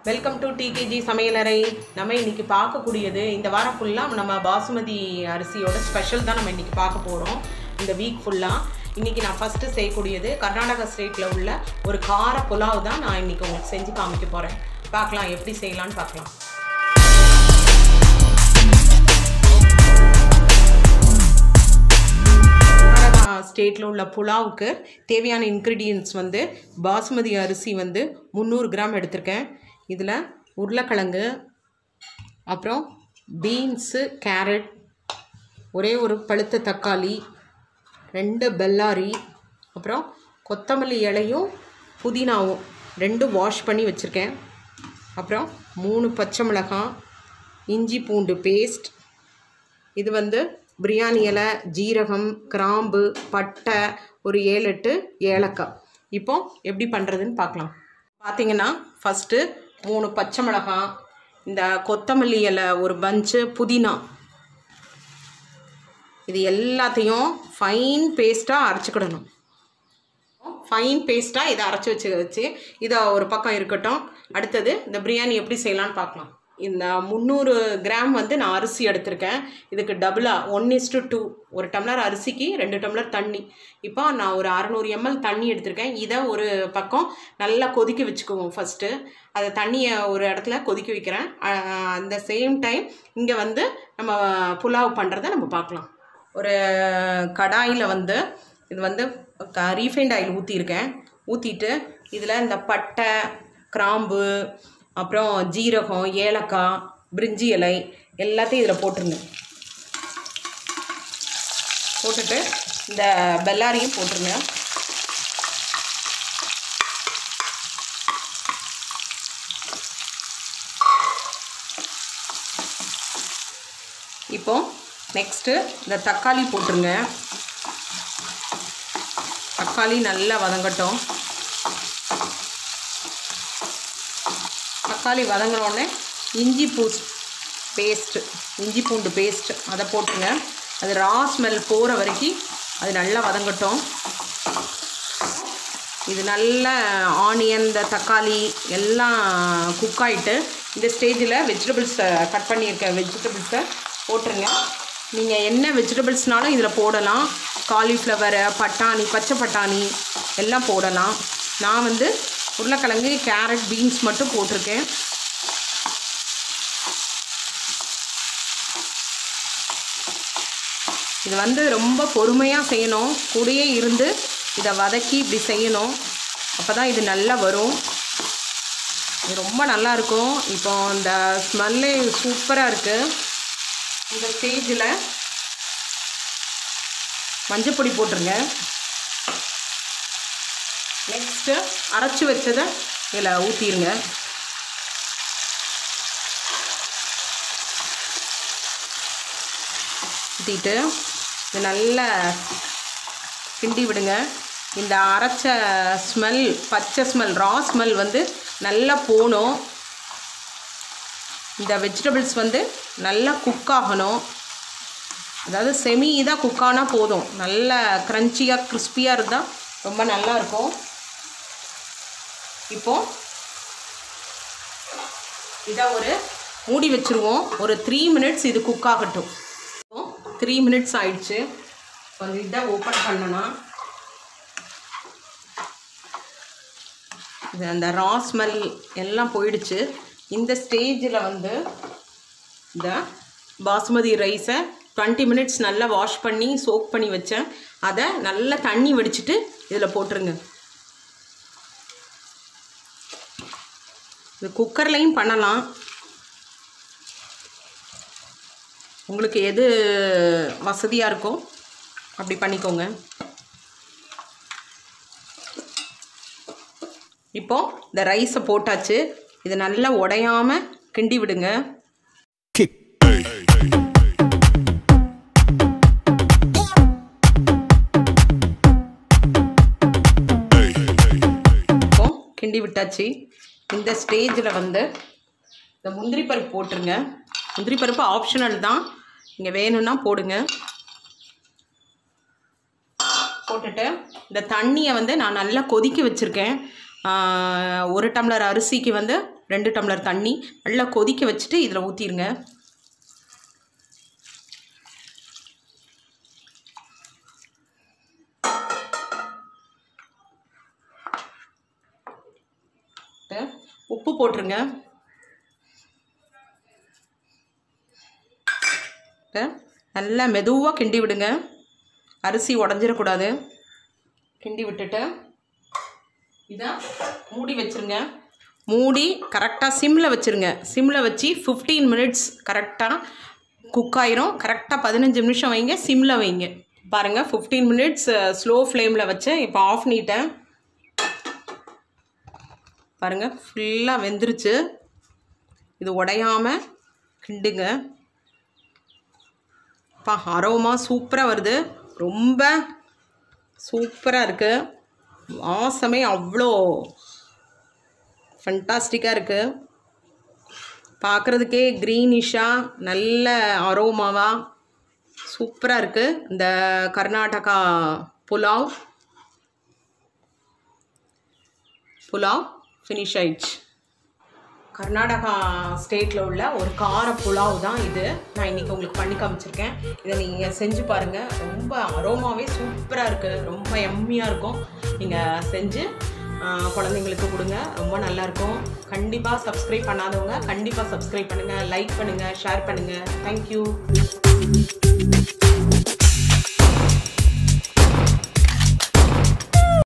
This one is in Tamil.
வெல்கம் டு டிகேஜி சமையலறை நம்ம இன்னைக்கு பார்க்கக்கூடியது இந்த வாரம் ஃபுல்லாக நம்ம பாசுமதி அரிசியோட ஸ்பெஷல் தான் நம்ம இன்னைக்கு பார்க்க போகிறோம் இந்த வீக் ஃபுல்லாக இன்னைக்கு நான் ஃபஸ்ட்டு செய்யக்கூடியது கர்நாடகா ஸ்டேட்டில் உள்ள ஒரு கார புலாவ் தான் நான் இன்னைக்கு உங்களுக்கு செஞ்சு காமிக்க போகிறேன் பார்க்கலாம் எப்படி செய்யலான்னு பார்க்கலாம் கர்நாடகா ஸ்டேட்டில் உள்ள புலாவுக்கு தேவையான இன்க்ரீடியன்ட்ஸ் வந்து பாசுமதி அரிசி வந்து முந்நூறு கிராம் எடுத்திருக்கேன் இதில் உருளைக்கிழங்கு அப்புறம் பீன்ஸு கேரட் ஒரே ஒரு பழுத்த தக்காளி ரெண்டு பெல்லாரி அப்புறம் கொத்தமல்லி இலையும் புதினாவும் ரெண்டும் வாஷ் பண்ணி வச்சுருக்கேன் அப்புறம் மூணு பச்சை மிளகாய் இஞ்சி பூண்டு பேஸ்ட் இது வந்து பிரியாணி இலை ஜீரகம் கிராம்பு பட்டை ஒரு ஏழு எட்டு ஏலக்காய் இப்போ எப்படி பண்ணுறதுன்னு பார்க்கலாம் பார்த்தீங்கன்னா ஃபஸ்ட்டு மூணு பச்சை மிளகாய் இந்த கொத்தமல்லி இலை ஒரு பஞ்சு புதினா இது எல்லாத்தையும் ஃபைன் பேஸ்ட்டாக அரைச்சிக்கிடணும் ஃபைன் பேஸ்ட்டாக இதை அரைச்சி வச்சு வச்சு இதை ஒரு பக்கம் இருக்கட்டும் அடுத்தது இந்த பிரியாணி எப்படி செய்யலான்னு பார்க்கலாம் இந்த முந்நூறு கிராம் வந்து நான் அரிசி எடுத்திருக்கேன் இதுக்கு டபுளாக ஒன் இஸ்டு டூ ஒரு டம்ளர் அரிசிக்கு ரெண்டு டம்ளர் தண்ணி இப்போ நான் ஒரு அறநூறு எம்எல் தண்ணி எடுத்திருக்கேன் இதை ஒரு பக்கம் நல்லா கொதிக்க வச்சுக்குவோம் ஃபஸ்ட்டு அதை தண்ணியை ஒரு இடத்துல கொதிக்க வைக்கிறேன் அந்த சேம் டைம் இங்கே வந்து நம்ம புலாவ் பண்ணுறதை நம்ம பார்க்கலாம் ஒரு கடாயில் வந்து இது வந்து ரீஃபைண்ட் ஆயில் ஊற்றிருக்கேன் ஊற்றிட்டு இதில் இந்த பட்டை கிராம்பு அப்புறம் ஜீரகம் ஏலக்காய் பிரிஞ்சி இலை எல்லாத்தையும் இதில் போட்டுருங்க போட்டுட்டு இந்த பெல்லாரியும் போட்டுருங்க இப்போ நெக்ஸ்ட்டு இந்த தக்காளி போட்டுருங்க தக்காளி நல்லா வதங்கட்டும் தக்காளி வதங்கினோடனே இஞ்சி பூ பேஸ்ட்டு இஞ்சி பூண்டு பேஸ்ட்டு அதை போட்டுருங்க அது ரா ஸ்மெல் போகிற வரைக்கும் அது நல்லா வதங்கட்டும் இது நல்ல ஆனியன் இந்த தக்காளி எல்லாம் குக் ஆகிட்டு இந்த ஸ்டேஜில் வெஜிடபிள்ஸை கட் பண்ணியிருக்க வெஜிடபிள்ஸை போட்டுருங்க நீங்கள் என்ன வெஜிடபிள்ஸ்னாலும் இதில் போடலாம் காலிஃப்ளவரு பட்டாணி பச்சை பட்டாணி எல்லாம் போடலாம் நான் வந்து உருளைக்கிழங்கு கேரட் பீன்ஸ் மட்டும் போட்டிருக்கேன் இது வந்து ரொம்ப பொறுமையாக செய்யணும் கூடயே இருந்து இதை வதக்கி இப்படி செய்யணும் அப்போ தான் இது நல்லா வரும் இது ரொம்ப நல்லா இருக்கும் இப்போ இந்த ஸ்மெல்லே சூப்பராக இருக்குது இந்த ஸ்டேஜில் மஞ்சப்பொடி போட்டுருங்க நெக்ஸ்ட்டு அரைச்சி வச்சதை இதில் ஊற்றிடுங்க ஊற்றிட்டு இது நல்லா கிண்டி விடுங்க இந்த அரைச்ச ஸ்மெல் பச்சை ஸ்மெல் ரா ஸ்மெல் வந்து நல்லா போகணும் இந்த வெஜிடபிள்ஸ் வந்து நல்லா குக் ஆகணும் அதாவது செமி இதாக குக் ஆனால் போதும் நல்ல க்ரன்ச்சியாக கிறிஸ்பியாக இருந்தால் ரொம்ப நல்லா இருக்கும் இப்போ இதை ஒரு மூடி வச்சுருவோம் ஒரு த்ரீ மினிட்ஸ் இது குக் ஆகட்டும் த்ரீ மினிட்ஸ் ஆயிடுச்சு கொஞ்சம் இதை ஓப்பன் பண்ணனா இது அந்த ரா ஸ்மெல் எல்லாம் போயிடுச்சு இந்த ஸ்டேஜில் வந்து இந்த பாசுமதி ரைஸை டுவெண்ட்டி மினிட்ஸ் நல்லா வாஷ் பண்ணி சோக் பண்ணி வச்சேன் அதை நல்லா தண்ணி வடிச்சிட்டு இதில் போட்டுருங்க இது குக்கர்லேயும் பண்ணலாம் உங்களுக்கு எது வசதியாக இருக்கோ அப்படி பண்ணிக்கோங்க இப்போது இந்த ரைஸை போட்டாச்சு இது நல்லா உடையாமல் கிண்டி விடுங்க இப்போ கிண்டி விட்டாச்சு இந்த ஸ்டேஜில் வந்து இந்த முந்திரி பருப்பு போட்டுருங்க முந்திரி பருப்பு ஆப்ஷனல் தான் நீங்கள் வேணும்னா போடுங்க போட்டுட்டு இந்த தண்ணியை வந்து நான் நல்லா கொதிக்க வச்சுருக்கேன் ஆஹ், ஒரு டம்ளர் அரிசிக்கு வந்து ரெண்டு டம்ளர் தண்ணி நல்லா கொதிக்க வச்சுட்டு இதில் ஊற்றிடுங்க உப்பு போட்டுருங்க இப்போ நல்லா மெதுவாக கிண்டி விடுங்க அரிசி உடஞ்சிடக்கூடாது கிண்டி விட்டுட்டு இதை மூடி வச்சுருங்க மூடி கரெக்டாக சிம்மில் வச்சுருங்க சிம்மில் வச்சு ஃபிஃப்டீன் மினிட்ஸ் கரெக்டாக குக் ஆயிரும் கரெக்டாக பதினஞ்சு நிமிஷம் வைங்க சிம்மில் வைங்க பாருங்கள் ஃபிஃப்டீன் மினிட்ஸ் ஸ்லோ ஃப்ளேமில் வச்சேன் இப்போ ஆஃப் பண்ணிட்டேன் பாருங்கள் ஃபுல்லாக வெந்துருச்சு இது உடையாமல் கிண்டுங்க பா அரோமா சூப்பராக வருது ரொம்ப சூப்பராக இருக்குது வாசமே அவ்வளோ ஃபண்டாஸ்டிக்காக இருக்குது பார்க்குறதுக்கே க்ரீனிஷாக நல்ல அரோமாவாக சூப்பராக இருக்குது இந்த கர்நாடகா புலாவ் புலாவ் ஃபினிஷ் ஆயிடுச்சு கர்நாடகா ஸ்டேட்டில் உள்ள ஒரு கார புலாவ் தான் இது நான் இன்றைக்கி உங்களுக்கு பண்ணி காமிச்சிருக்கேன் இதை நீங்கள் செஞ்சு பாருங்கள் ரொம்ப அரோமாவே சூப்பராக இருக்குது ரொம்ப எம்மியாக இருக்கும் நீங்கள் செஞ்சு குழந்தைங்களுக்கு கொடுங்க ரொம்ப நல்லாயிருக்கும் கண்டிப்பாக சப்ஸ்கிரைப் பண்ணாதவங்க கண்டிப்பாக சப்ஸ்கிரைப் பண்ணுங்கள் லைக் பண்ணுங்கள் ஷேர் பண்ணுங்கள் தேங்க்யூ